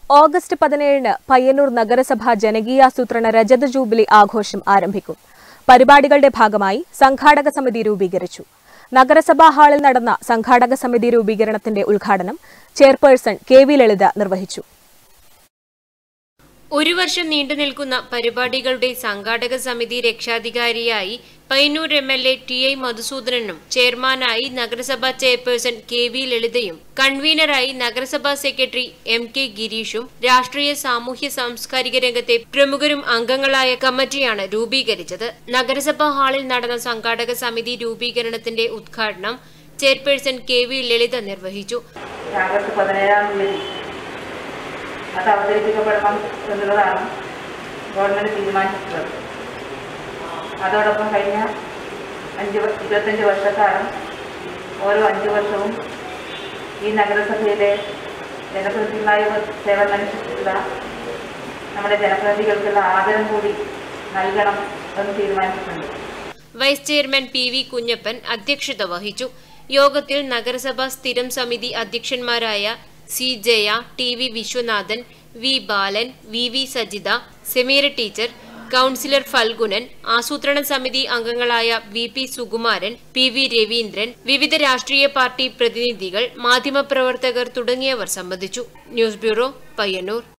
August പതിനേഴിന് പയ്യന്നൂർ നഗരസഭ ജനകീയാസൂത്രണ രജത ജൂബിലി ആഘോഷം ആരംഭിക്കും പരിപാടികളുടെ ഭാഗമായി സംഘാടക സമിതി രൂപീകരിച്ചു നഗരസഭാ ഹാളിൽ നടന്ന സംഘാടക സമിതി രൂപീകരണത്തിന്റെ ഉദ്ഘാടനം ചെയർപേഴ്സൺ കെ വി ലളിത നിർവഹിച്ചു ഒരു വർഷം നീണ്ടു നിൽക്കുന്ന പരിപാടികളുടെ സംഘാടക സമിതി രക്ഷാധികാരിയായി Payyanur M L A T I മധുസൂദനനും ചെയർമാനായി നഗരസഭാ ചെയർപേഴ്സൺ കെ വി ലളിതയും കൺവീനറായി നഗരസഭാ സെക്രട്ടറി എം കെ ഗിരീഷും രാഷ്ട്രീയ സാമൂഹ്യ സാംസ്കാരിക രംഗത്തെ പ്രമുഖരും അംഗങ്ങളായ കമ്മിറ്റിയാണ് രൂപീകരിച്ചത് നഗരസഭാ ഹാളിൽ നടന്ന സംഘാടക സമിതി രൂപീകരണത്തിന്റെ ഉദ്ഘാടനം ചെയർപേഴ്സൺ കെ വി ലളിത നിർവഹിച്ചു ആഗസ്റ്റ് പതിനേഴാം തീയതി അത് അവതരിപ്പിക്കപ്പെടണം എന്നുള്ളതാണ് ഗവൺമെൻറ് തീരുമാനിച്ചിട്ടുള്ളത് അതോടൊപ്പം കഴിഞ്ഞ അഞ്ച് വ- ഇരുപത്തഞ്ച് വർഷക്കാലം ഓരോ അഞ്ച് വർഷവും ഈ നഗരസഭയിലെ ജനപ്രതിനിധികളായി സേവനമനുഷ്ഠിച്ചിട്ടുള്ള നമ്മുടെ ജനപ്രതിനിധികൾക്കുള്ള ആദരം കൂടി നൽകണം എന്ന് തീരുമാനിച്ചിട്ടുണ്ട് vice chairman P V Kunhappan അധ്യക്ഷത വഹിച്ചു യോഗത്തിൽ നഗരസഭാ സ്ഥിരം സമിതി അധ്യക്ഷന്മാരായ C Jaya T V Viswanathan V Balan V V Sajitha Sameera teacher councillor Phalgunan ആസൂത്രണ സമിതി അംഗങ്ങളായ V P Sukumaran P V Raveendran വിവിധ രാഷ്ട്രീയ പാർട്ടി പ്രതിനിധികൾ മാധ്യമപ്രവർത്തകർ തുടങ്ങിയവർ സംബന്ധിച്ചു ന്യൂസ് ബ്യൂറോ പയ്യന്നൂർ